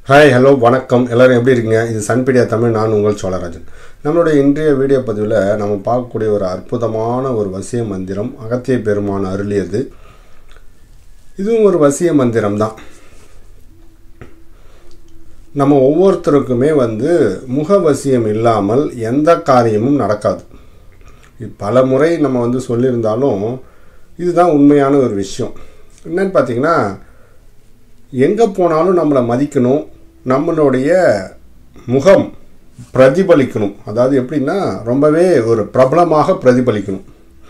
hi hello வணக்கம் எல்லாரும் எப்படி இருக்கீங்க இது சன்பீடியா தமிழ் நான் உங்கள் சோழராஜன் நம்மளுடைய இன்றைய வீடியோ பதிவில் நம்ம பார்க்கக்கூடிய ஒரு அற்புதமான ஒரு வசிய மந்திரம் அகத்திய பெருமான் அருளியது இதுவும் ஒரு வசிய மந்திரம் தான் நம்ம ஒவ்வொருத்தருக்குமே வந்து முகவசியம் இல்லாமல் எந்த காரியமும் நடக்காது இது பல முறை நம்ம வந்து சொல்லியிருந்தாலும் இதுதான் உண்மையான ஒரு விஷயம் என்னன்னு பார்த்தீங்கன்னா எங்கே போனாலும் நம்மளை மதிக்கணும் நம்மளுடைய முகம் பிரதிபலிக்கணும் அதாவது எப்படின்னா ரொம்பவே ஒரு பிரபலமாக பிரதிபலிக்கணும்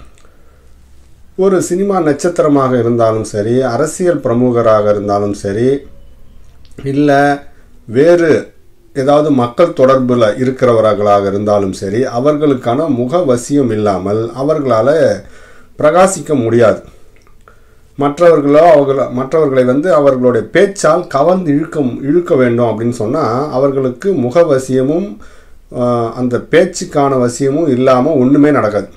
ஒரு சினிமா நட்சத்திரமாக இருந்தாலும் சரி அரசியல் பிரமுகராக இருந்தாலும் சரி இல்லை வேறு ஏதாவது மக்கள் தொடர்பில் இருக்கிறவர்களாக இருந்தாலும் சரி அவர்களுக்கான முகவசியம் இல்லாமல் அவர்களால் பிரகாசிக்க முடியாது மற்றவர்களோ அவர்கள மற்றவர்களை வந்து அவர்களுடைய பேச்சால் கவர்ந்து இழுக்க இழுக்க வேண்டும் அப்படின்னு சொன்னால் அவர்களுக்கு முகவசியமும் ஆஹ், அந்த பேச்சுக்கான வசியமும் இல்லாமல் ஒன்றுமே நடக்காது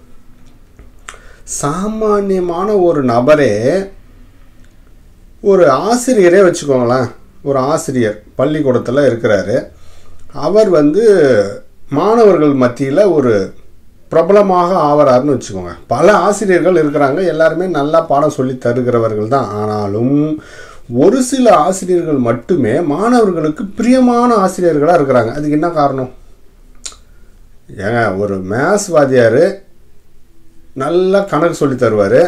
சாமானியமான ஒரு நபரே ஒரு ஆசிரியரே வச்சுக்கோங்களேன் ஒரு ஆசிரியர் பள்ளிக்கூடத்தில் இருக்கிறாரு அவர் வந்து மாணவர்கள் மத்தியில் ஒரு பிரபலமாக ஆவறாருன்னு வச்சுக்கோங்க பல ஆசிரியர்கள் இருக்கிறாங்க எல்லாருமே நல்லா பாடம் சொல்லி தருகிறவர்கள் தான் ஆனாலும் ஒரு சில ஆசிரியர்கள் மட்டுமே மாணவர்களுக்கு பிரியமான ஆசிரியர்களாக இருக்கிறாங்க அதுக்கு என்ன காரணம் ஏங்க ஒரு மேத்ஸ் வாத்தியார் நல்லா கணக்கு சொல்லி தருவார்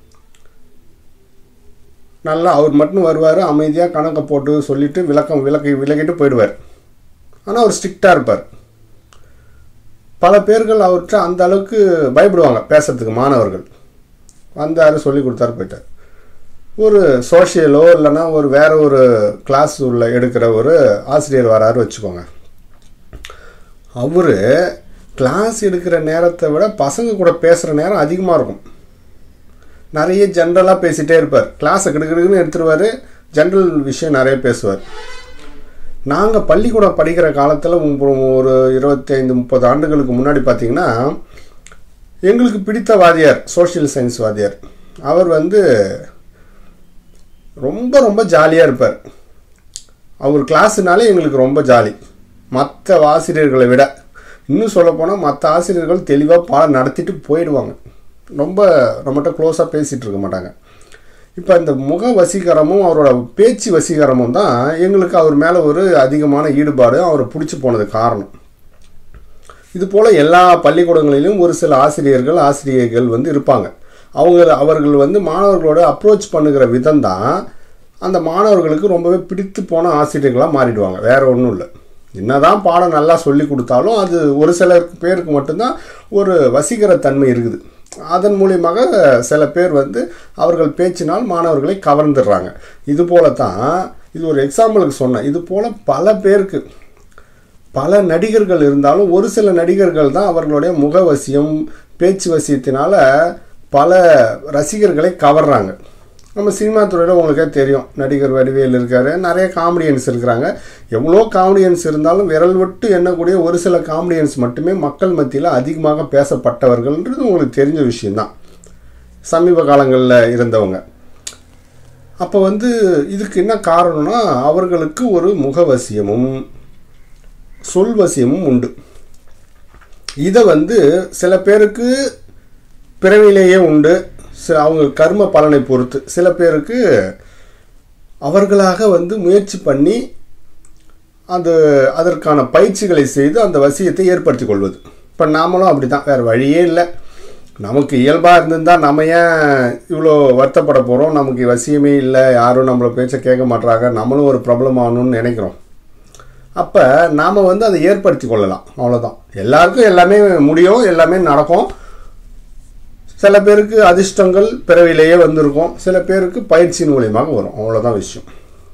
நல்லா அவர் மட்டும் வருவார் அமைதியாக கணக்கை போட்டு சொல்லிட்டு விளக்கம் விளக்கி விளக்கிட்டு போயிடுவார் ஆனால் அவர் ஸ்ட்ரிக்டாக இருப்பார் பல பேர்கள் அவர்கிட்ட அந்த அளவுக்கு பயப்படுவாங்க பேசுறதுக்கு மாணவர்கள் வந்தார் சொல்லி கொடுத்தாரு போயிட்டார் ஒரு சோஷியலோ இல்லைன்னா ஒரு வேற ஒரு கிளாஸ் உள்ள எடுக்கிற ஒரு ஆசிரியர் வராரு வச்சுக்கோங்க அவர் கிளாஸ் எடுக்கிற நேரத்தை விட பசங்க கூட பேசுகிற நேரம் அதிகமாக இருக்கும் நிறைய ஜென்ரலாக பேசிகிட்டே இருப்பார் கிளாஸை கிடுக்கிடுக்குன்னு எடுத்துருவார் ஜென்ரல் விஷயம் நிறைய பேசுவார் நாங்கள் பள்ளிக்கூடம் படிக்கிற காலத்தில் ஒரு இருபத்தைந்து முப்பது ஆண்டுகளுக்கு முன்னாடி பார்த்தீங்கன்னா எங்களுக்கு பிடித்த வாத்தியார் சோஷியல் சயின்ஸ் வாத்தியார் அவர் வந்து ரொம்ப ரொம்ப ஜாலியாக இருப்பார் அவர் கிளாஸுனாலே எங்களுக்கு ரொம்ப ஜாலி மற்ற ஆசிரியர்களை விட இன்னும் சொல்லப்போனால் மற்ற ஆசிரியர்கள் தெளிவாக பாடம் நடத்திட்டு போயிடுவாங்க ரொம்ப நம்மகிட்ட க்ளோஸாக பேசிகிட்டு இருக்க மாட்டாங்க இப்போ இந்த முக வசீகரமும் அவரோட பேச்சு வசீகரமும் தான் எங்களுக்கு அவர் மேலே ஒரு அதிகமான ஈடுபாடு அவரை பிடிச்சி போனது காரணம் இது போல் எல்லா பள்ளிக்கூடங்களிலும் ஒரு சில ஆசிரியர்கள் ஆசிரியர்கள் வந்து இருப்பாங்க அவங்க அவர்கள் வந்து மாணவர்களோட அப்ரோச் பண்ணுகிற விதம் தான் அந்த மாணவர்களுக்கு ரொம்பவே பிடித்து போன ஆசிரியர்களாக மாறிடுவாங்க வேற ஒன்றும் இல்லை என்னதான் பாடம் நல்லா சொல்லி கொடுத்தாலும் அது ஒரு சில பேருக்கு மட்டும்தான் ஒரு வசீகரத்தன்மை இருக்குது அதன் மூலியமாக சில பேர் வந்து அவர்கள் பேச்சினால் மாணவர்களை கவர்ந்துடுறாங்க இது போல தான் இது ஒரு எக்ஸாம்பிளுக்கு சொன்னேன் இது போல் பல பேருக்கு பல நடிகர்கள் இருந்தாலும் ஒரு சில நடிகர்கள் தான் அவர்களுடைய முகவசியம் பேச்சு வசியத்தினால பல ரசிகர்களை கவர்றாங்க நம்ம சினிமா துறையில் உங்களுக்கே தெரியும் நடிகர் வடிவேல் இருக்கார் நிறைய காமெடியன்ஸ் இருக்கிறாங்க எவ்வளோ காமெடியன்ஸ் இருந்தாலும் விரல் விட்டு எண்ணக்கூடிய ஒரு சில காமெடியன்ஸ் மட்டுமே மக்கள் மத்தியில் அதிகமாக பேசப்பட்டவர்கள்ன்றது உங்களுக்கு தெரிஞ்ச விஷயம்தான் சமீப காலங்களில் இருந்தவங்க அப்போ வந்து இதுக்கு என்ன காரணம்னா அவர்களுக்கு ஒரு முகவசியமும் சொல்வசியமும் உண்டு இதை வந்து சில பேருக்கு பிறவிலேயே உண்டு சில அவங்க கர்ம பலனை பொறுத்து சில பேருக்கு அவர்களாக வந்து முயற்சி பண்ணி அது அதற்கான பயிற்சிகளை செய்து அந்த வசியத்தை ஏற்படுத்தி கொள்வது இப்போ நாமளும் அப்படி தான் வேறு வழியே இல்லை நமக்கு இயல்பாக இருந்திருந்தால் நம்ம ஏன் இவ்வளோ வருத்தப்பட போகிறோம் நமக்கு வசியமே இல்லை யாரும் நம்மளை பேச்சை கேட்க மாட்றாங்க நம்மளும் ஒரு ப்ராப்ளம் ஆகணும்னு நினைக்கிறோம் அப்போ நாம் வந்து அதை ஏற்படுத்தி கொள்ளலாம் அவ்வளோதான் எல்லாருக்கும் எல்லாமே முடியும் எல்லாமே நடக்கும் சில பேருக்கு அதிர்ஷ்டங்கள் பிறவிலேயே வந்திருக்கும் சில பேருக்கு பயிற்சியின் மூலியமாக வரும் அவ்வளோதான் விஷயம்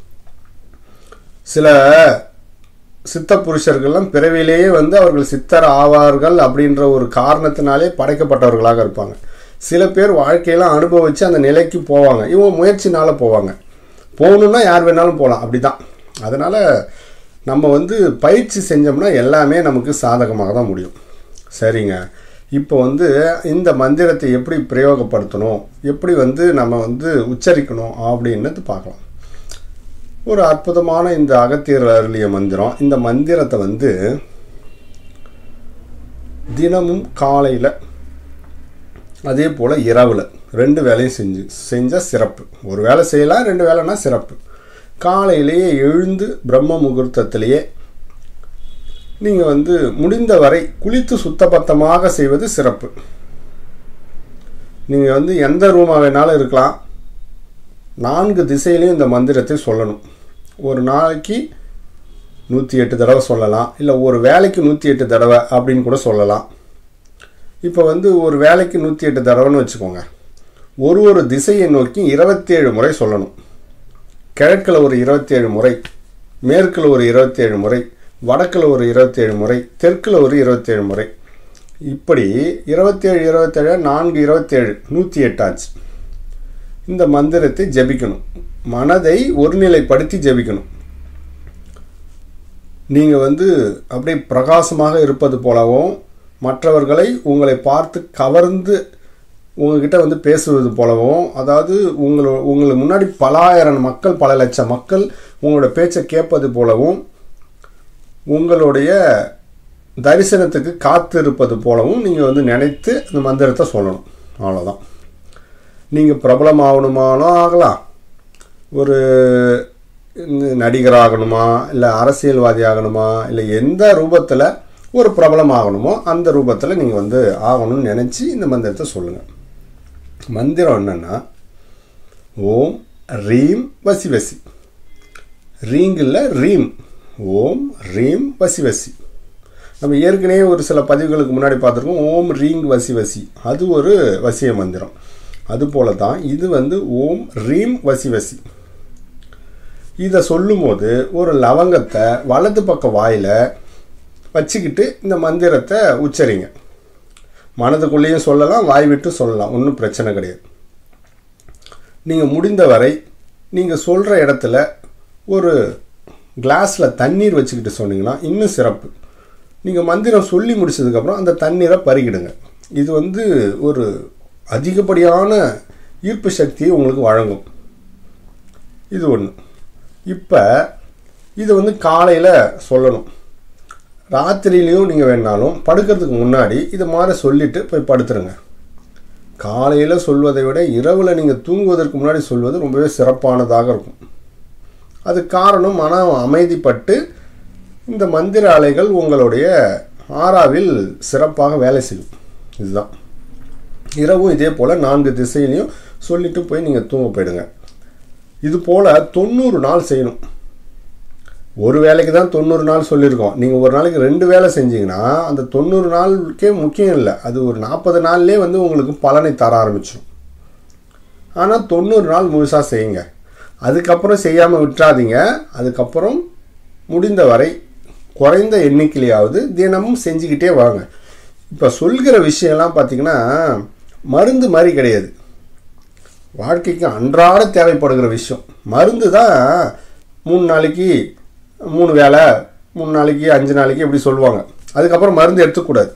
சில சித்த புருஷர்கள்லாம் பிறவிலேயே வந்து அவர்கள் சித்தர் ஆவார்கள் அப்படின்ற ஒரு காரணத்தினாலே படைக்கப்பட்டவர்களாக இருப்பாங்க சில பேர் வாழ்க்கையெல்லாம் அனுபவித்து அந்த நிலைக்கு போவாங்க இவங்க முயற்சினால போவாங்க போகணுன்னா யார் வேணாலும் போகலாம் அப்படி தான் அதனால் நம்ம வந்து பயிற்சி செஞ்சோம்னா எல்லாமே நமக்கு சாதகமாக தான் முடியும் சரிங்க இப்போ வந்து இந்த மந்திரத்தை எப்படி பிரயோகப்படுத்தணும் எப்படி வந்து நம்ம வந்து உச்சரிக்கணும் அப்படின்றது பார்க்கலாம் ஒரு அற்புதமான இந்த அகத்தியர் அருளிய மந்திரம் இந்த மந்திரத்தை வந்து தினமும் காலையில் அதே போல் இரவில் ரெண்டு வேலையும் செஞ்சு செஞ்சால் சிறப்பு ஒரு வேலை செய்யலாம் ரெண்டு வேலைனா சிறப்பு காலையிலேயே எழுந்து பிரம்ம முகூர்த்தத்திலேயே நீங்கள் வந்து முடிந்தவரை குளித்து சுத்தபத்தமாக செய்வது சிறப்பு நீங்கள் வந்து எந்த ரூமாக வேணாலும் இருக்கலாம் நான்கு திசையிலையும் இந்த மந்திரத்தை சொல்லணும் ஒரு நாளைக்கு நூற்றி எட்டு தடவை சொல்லலாம் இல்லை ஒரு வேலைக்கு நூற்றி எட்டு தடவை அப்படின்னு கூட சொல்லலாம் இப்போ வந்து ஒரு வேலைக்கு நூற்றி எட்டு தடவைன்னு வச்சுக்கோங்க ஒரு ஒரு திசையை நோக்கி இருபத்தேழு முறை சொல்லணும் கிழக்கில் ஒரு இருபத்தேழு முறை மேற்கில் ஒரு இருபத்தேழு முறை வடக்கில் ஒரு இருபத்தேழு முறை தெற்கில் ஒரு இருபத்தேழு முறை இப்படி இருபத்தேழு இருபத்தேழு நான்கு இருபத்தேழு நூற்றி எட்டாச்சு இந்த மந்திரத்தை ஜபிக்கணும் மனதை ஒருநிலைப்படுத்தி ஜபிக்கணும் நீங்கள் வந்து அப்படியே பிரகாசமாக இருப்பது போலவும் மற்றவர்களை உங்களை பார்த்து கவர்ந்து உங்ககிட்ட வந்து பேசுவது போலவும் அதாவது உங்களோ உங்களுக்கு முன்னாடி பலாயிரம் மக்கள் பல லட்சம் மக்கள் உங்களோட பேச்சை கேட்பது போலவும் உங்களுடைய தரிசனத்துக்கு காத்திருப்பது போலவும் நீங்கள் வந்து நினைத்து இந்த மந்திரத்தை சொல்லணும் அவ்வளோதான் நீங்கள் பிரபலம் ஆகணுமானோ ஆகலாம் ஒரு நடிகர் ஆகணுமா இல்லை அரசியல்வாதி ஆகணுமா இல்லை எந்த ரூபத்தில் ஒரு பிரபலம் ஆகணுமோ அந்த ரூபத்தில் நீங்கள் வந்து ஆகணும்னு நினச்சி இந்த மந்திரத்தை சொல்லுங்கள் மந்திரம் என்னென்னா ஓம் ரீம் வசி வசி ரீங்கில் ரீம் ஓம் ரீம் வசி வசி நம்ம ஏற்கனவே ஒரு சில பதிவுகளுக்கு முன்னாடி பார்த்துருக்கோம் ஓம் ரீங் வசி வசி அது ஒரு வசிய மந்திரம் அதுபோல தான் இது வந்து ஓம் ரீம் வசி வசி இதை சொல்லும்போது ஒரு லவங்கத்தை வலது பக்க வாயில் வச்சுக்கிட்டு இந்த மந்திரத்தை உச்சரிங்க மனதுக்குள்ளேயும் சொல்லலாம் வாய் விட்டு சொல்லலாம் ஒன்றும் பிரச்சனை கிடையாது நீங்கள் முடிந்தவரை நீங்கள் சொல்கிற இடத்துல ஒரு கிளாஸில் தண்ணீர் வச்சுக்கிட்டு சொன்னீங்கன்னா இன்னும் சிறப்பு நீங்கள் மந்திரம் சொல்லி முடிச்சதுக்கப்புறம் அந்த தண்ணீரை பருகிடுங்க இது வந்து ஒரு அதிகப்படியான ஈர்ப்பு சக்தியை உங்களுக்கு வழங்கும் இது ஒன்று இப்போ இதை வந்து காலையில் சொல்லணும் ராத்திரியிலையும் நீங்கள் வேணாலும் படுக்கிறதுக்கு முன்னாடி இதை மாதிரி சொல்லிவிட்டு போய் படுத்துருங்க காலையில் சொல்வதை விட இரவில் நீங்கள் தூங்குவதற்கு முன்னாடி சொல்வது ரொம்பவே சிறப்பானதாக இருக்கும் அது காரணம் மனம் அமைதிப்பட்டு இந்த மந்திர அலைகள் உங்களுடைய ஆறாவில் சிறப்பாக வேலை செய்யும் இதுதான் இரவும் இதே போல் நான்கு திசையிலையும் சொல்லிட்டு போய் நீங்கள் தூங்க போயிடுங்க இது போல் தொண்ணூறு நாள் செய்யணும் ஒரு வேலைக்கு தான் தொண்ணூறு நாள் சொல்லியிருக்கோம் நீங்கள் ஒரு நாளைக்கு ரெண்டு வேலை செஞ்சீங்கன்னா அந்த தொண்ணூறு நாளுக்கே முக்கியம் இல்லை அது ஒரு நாற்பது நாள்லேயே வந்து உங்களுக்கு பலனை தர ஆரம்பிச்சிடும் ஆனால் தொண்ணூறு நாள் முழுசாக செய்யுங்க அதுக்கப்புறம் செய்யாமல் விட்டுறாதீங்க அதுக்கப்புறம் முடிந்த வரை குறைந்த எண்ணிக்கையிலையாவது தினமும் செஞ்சுக்கிட்டே வாங்க இப்போ சொல்கிற விஷயம்லாம் பார்த்திங்கன்னா மருந்து மாதிரி கிடையாது வாழ்க்கைக்கு அன்றாட தேவைப்படுகிற விஷயம் மருந்து தான் மூணு நாளைக்கு மூணு வேலை மூணு நாளைக்கு அஞ்சு நாளைக்கு இப்படி சொல்லுவாங்க அதுக்கப்புறம் மருந்து எடுத்துக்கூடாது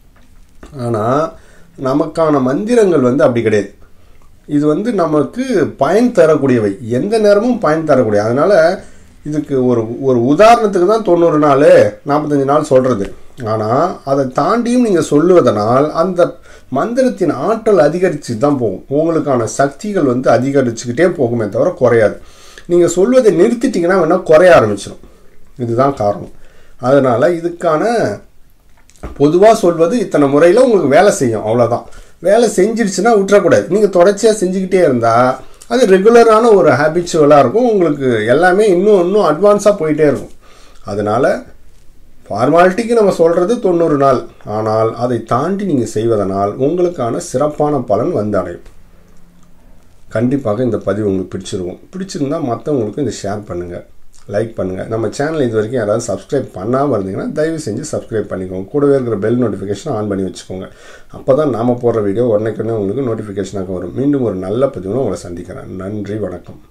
ஆனால் நமக்கான மந்திரங்கள் வந்து அப்படி கிடையாது இது வந்து நமக்கு பயன் தரக்கூடியவை எந்த நேரமும் பயன் தரக்கூடிய அதனால் இதுக்கு ஒரு ஒரு உதாரணத்துக்கு தான் தொண்ணூறு நாள் நாற்பத்தஞ்சு நாள் சொல்கிறது ஆனால் அதை தாண்டியும் நீங்கள் சொல்லுவதனால் அந்த மந்திரத்தின் ஆற்றல் அதிகரித்து தான் போகும் உங்களுக்கான சக்திகள் வந்து அதிகரிச்சுக்கிட்டே போகுமே தவிர குறையாது நீங்கள் சொல்வதை நிறுத்திட்டீங்கன்னா வேணால் குறைய ஆரம்பிச்சிடும் இதுதான் காரணம் அதனால் இதுக்கான பொதுவாக சொல்வது இத்தனை முறையில் உங்களுக்கு வேலை செய்யும் அவ்வளோதான் வேலை செஞ்சிருச்சுன்னா விட்டுறக்கூடாது நீங்கள் தொடர்ச்சியாக செஞ்சுக்கிட்டே இருந்தால் அது ரெகுலரான ஒரு ஹேபிச்சுவலாக இருக்கும் உங்களுக்கு எல்லாமே இன்னும் இன்னும் அட்வான்ஸாக போயிட்டே இருக்கும் அதனால் ஃபார்மாலிட்டிக்கு நம்ம சொல்கிறது தொண்ணூறு நாள் ஆனால் அதை தாண்டி நீங்கள் செய்வதனால் உங்களுக்கான சிறப்பான பலன் வந்து அடையும் கண்டிப்பாக இந்த பதிவு உங்களுக்கு பிடிச்சிருக்கும் பிடிச்சிருந்தா மற்றவங்களுக்கும் இதை ஷேர் பண்ணுங்கள் லைக் பண்ணுங்கள் நம்ம சேனல் இது வரைக்கும் யாராவது சப்ஸ்கிரைப் பண்ணாமல் இருந்தீங்கன்னா தயவு செஞ்சு சப்ஸ்கிரைப் பண்ணிக்கோங்க கூடவே இருக்கிற பெல் நோட்டிஃபிகேஷன் ஆன் பண்ணி வச்சுக்கோங்க அப்போ தான் நாம் போடுற வீடியோ உடனே உங்களுக்கு நோட்டிஃபிகேஷனாக வரும் மீண்டும் ஒரு நல்ல பதிவுன்னு உங்களை சந்திக்கிறேன் நன்றி வணக்கம்